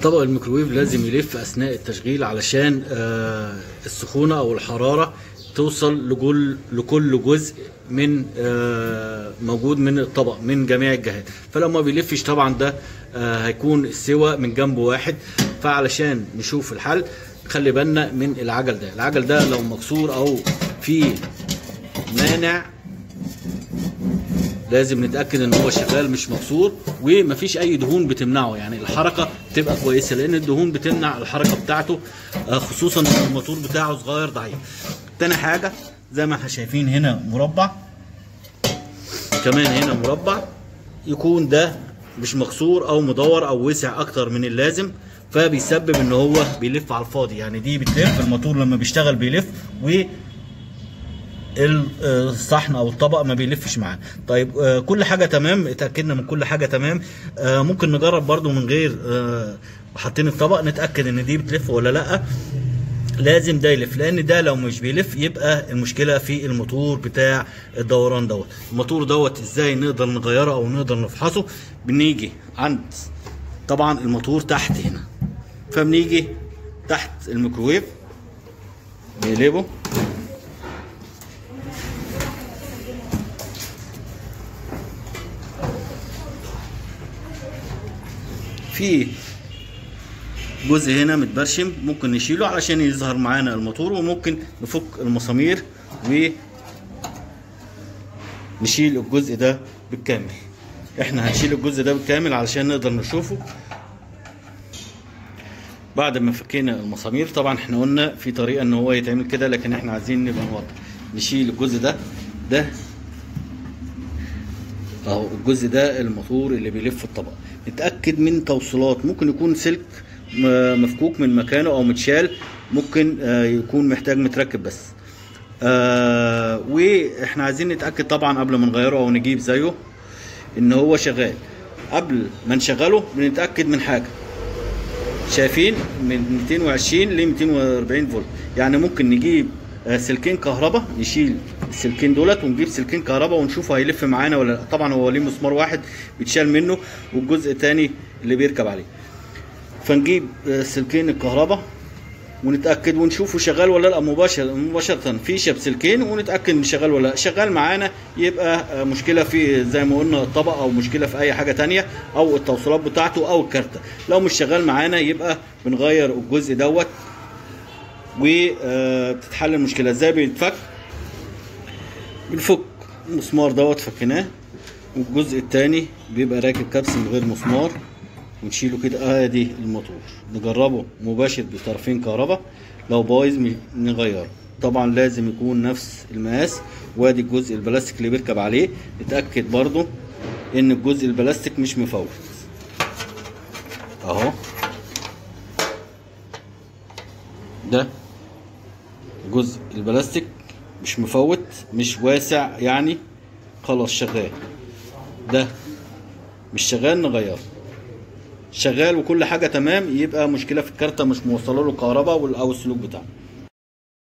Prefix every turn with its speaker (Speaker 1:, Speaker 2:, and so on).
Speaker 1: طبق الميكروويف لازم يلف اثناء التشغيل علشان آه، السخونه او الحراره توصل لكل لكل جزء من آه، موجود من الطبق من جميع الجهات فلو ما بيلفش طبعا ده آه، هيكون السوى من جنب واحد فعلشان نشوف الحل خلي بالنا من العجل ده العجل ده لو مكسور او فيه مانع لازم نتاكد ان هو شغال مش مكسور ومفيش اي دهون بتمنعه يعني الحركه تبقى كويسه لان الدهون بتمنع الحركه بتاعته آه، خصوصا ان الموتور بتاعه صغير ضعيف تاني حاجه زي ما احنا شايفين هنا مربع كمان هنا مربع يكون ده مش مكسور او مدور او وسع اكتر من اللازم فبيسبب ان هو بيلف على الفاضي يعني دي بتلف الموتور لما بيشتغل بيلف و الصحن او الطبق ما بيلفش معاه طيب آه، كل حاجه تمام اتاكدنا من كل حاجه تمام آه، ممكن نجرب برضو من غير آه، حاطين الطبق نتاكد ان دي بتلف ولا لا لازم ده يلف لان ده لو مش بيلف يبقى المشكله في الموتور بتاع الدوران دوت الموتور دوت ازاي نقدر نغيره او نقدر نفحصه بنيجي عند طبعا الموتور تحت هنا فبنيجي تحت الميكروويف نقلبه في جزء هنا متبرشم ممكن نشيله علشان يظهر معانا الموتور وممكن نفك المسامير و نشيل الجزء ده بالكامل احنا هنشيل الجزء ده بالكامل علشان نقدر نشوفه بعد ما فكينا المسامير طبعا احنا قلنا في طريقه ان هو يتعمل كده لكن احنا عايزين نبقى نوضح نشيل الجزء ده ده اهو الجزء ده الموتور اللي بيلف الطبق نتاكد من توصيلات ممكن يكون سلك م- مفكوك من مكانه او متشال ممكن آه، يكون محتاج متركب بس آه واحنا عايزين نتاكد طبعا قبل ما نغيره او نجيب زيه ان هو شغال قبل ما نشغله بنتاكد من حاجه شايفين من 220 ل 240 فولت يعني ممكن نجيب آه، سلكين كهرباء نشيل السلكين دولت ونجيب سلكين كهرباء ونشوف هيلف معانا ولا لا طبعا هو ليه مسمار واحد بيتشال منه والجزء الثاني اللي بيركب عليه فنجيب آه، سلكين الكهرباء ونتاكد ونشوفه شغال ولا لا مباشره مباشره فيشه بسلكين ونتاكد ان شغال ولا لا شغال معانا يبقى آه، مشكله في زي ما قلنا الطبق او مشكله في اي حاجه تانية او التوصيلات بتاعته او الكارته لو مش شغال معانا يبقى بنغير الجزء دوت وبتتحل المشكله ازاي بيتفك بنفك المسمار دوت فكناه والجزء التاني بيبقى راكب كبس من غير مسمار ونشيله كده ادي الموتور نجربه مباشر بطرفين كهرباء لو بايظ م- نغيره طبعا لازم يكون نفس المقاس وادي الجزء البلاستيك اللي بيركب عليه نتاكد برضو ان الجزء البلاستيك مش مفوت اهو ده جزء البلاستيك مش مفوت مش واسع يعني خلاص شغال ده مش شغال نغيره شغال وكل حاجه تمام يبقى مشكله في الكارته مش موصله له كهرباء وال- او السلوك بتاعه